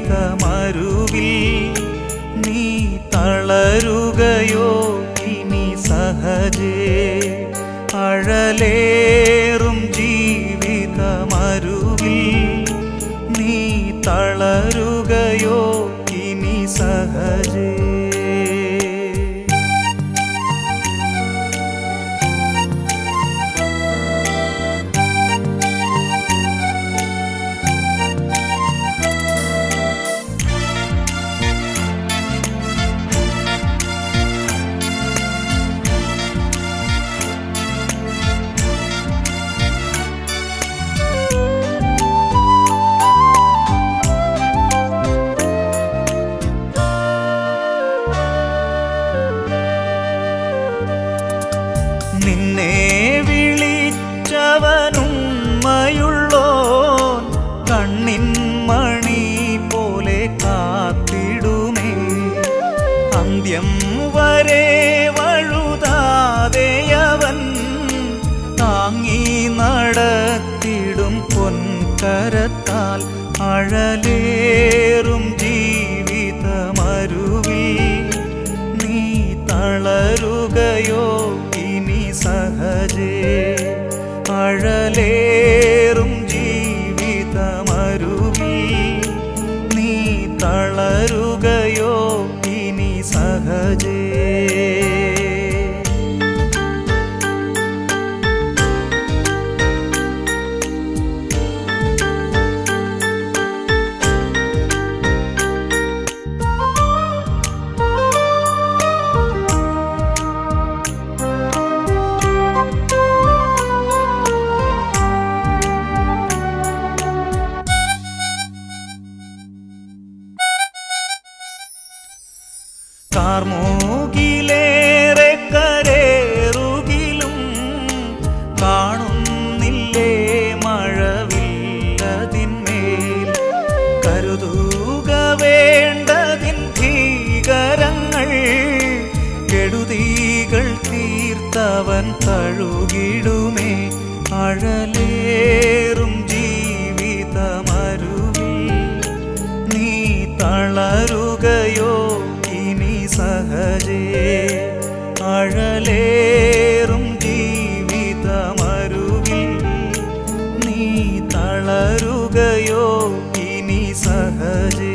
ജീവിതമരുവിൽ നീ തളരുകയോ ഇനി സഹജേ അഴലേറും ജീവിതമരുവിൽ നീ തളരുകയോ ഇനി സഹജേ നിന്നെ വിളിച്ചവനുമ്മയുള്ളോൻ കണ്ണിൻ മണി പോലെ കാത്തിടുമേ അന്ത്യം വരെ വഴുതാതെയവൻ താങ്ങി നടത്തിടും പൊൻകരത്താൽ അഴലേറും ജീവിതമരുവിൽ നീ തളരുകയോ ഇനി സഹജേ അഴലേറും ജീവിതമരുവിൽ നീ തളരുകയോ ഇനി സഹജേ കാർമൂകിലേറെ കരേറുകിലും കാണുന്നില്ലേ മഴവില്ലതിന്മേൽ കരുതുക വേണ്ടതിൻ ഭീകരങ്ങൾ കെടുതികൾ തീർത്തവൻ തഴുകിടുമേ അഴലേറും ജീവിതമരുവിൽ നീ തളരുകയോ ഇനി സഹജേ അഴലേറും ജീവിതമരുവിൽ നീ തളരുകയോ ഇനി സഹജേ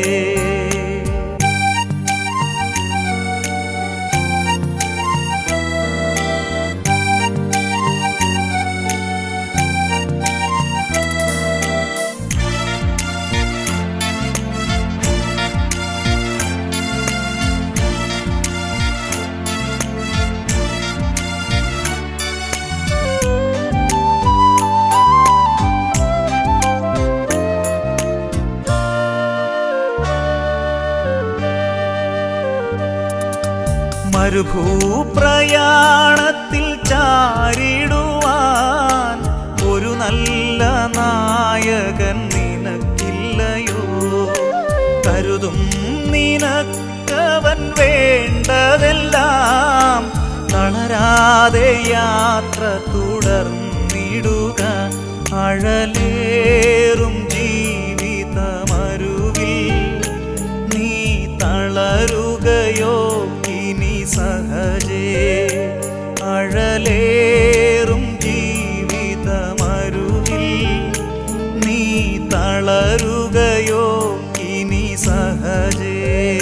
മരുഭൂപ്രയാണത്തിൽ ചാരിടുവാൻ ഒരു നല്ല നായകൻ നിനക്കില്ലയോ കരുതും നിനക്കവൻ വേണ്ടതെല്ലാം തളരാതെ യാത്ര തുടർന്നിടുക അഴലേറും ജീവിതമരുവിൽ നീ തളരുകയോ ഇനി സഹജേ അഴലേറും ജീവിതമരുവിൽ നീ തളരുകയോ ഇനി സഹജേ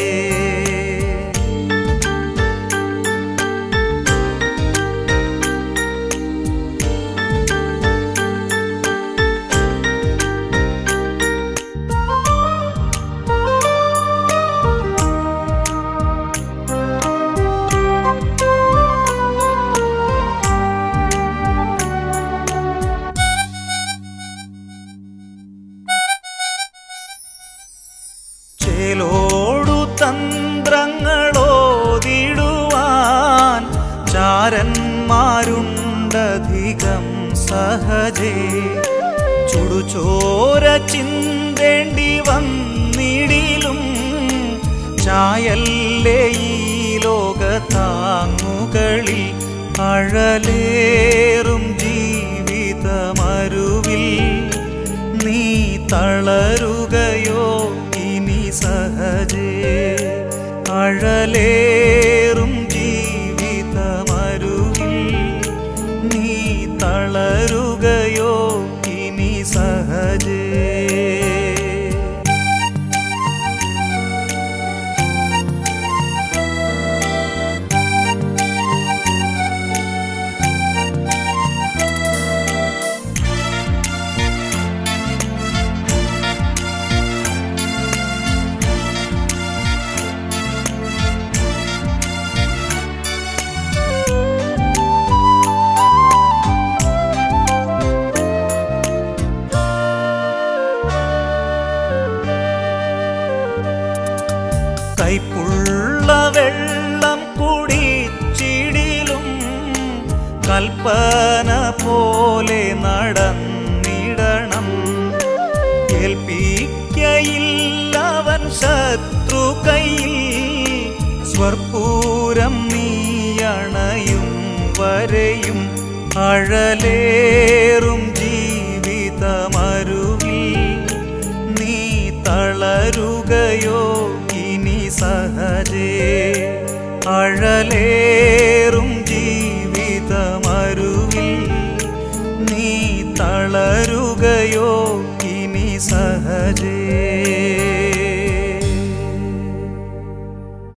ചേലോടു തന്ത്രങ്ങളോതിടുവാൻ ചാരന്മാരുണ്ടധികം സഹജേ ചുടുചോര ചിന്തേണ്ടി വന്നിടിലും ചായല്ലേ ഈ ലോകത്താങ്ങുകളിൽ അഴലേറും ജീവിതമരുവിൽ നീ തളരുകയോ ഇനി അഴലേറും ജീവിതമരുവിൽ നീ തളരുകയോ ഇനി സഹജേ കൈപ്പുള്ള വെള്ളം കുടിച്ചിടിലും കൽപ്പന പോലെ നടന്നിടണം ഏൽപ്പിക്കയില്ലവൻ ശത്രു കയ്യിൽ സ്വർപ്പൂരം നീയണയും വരെയും അഴലേറും ജീവിതമരുവിൽ നീ തളരുകയോ ഇനി സഹജേ അഴലേ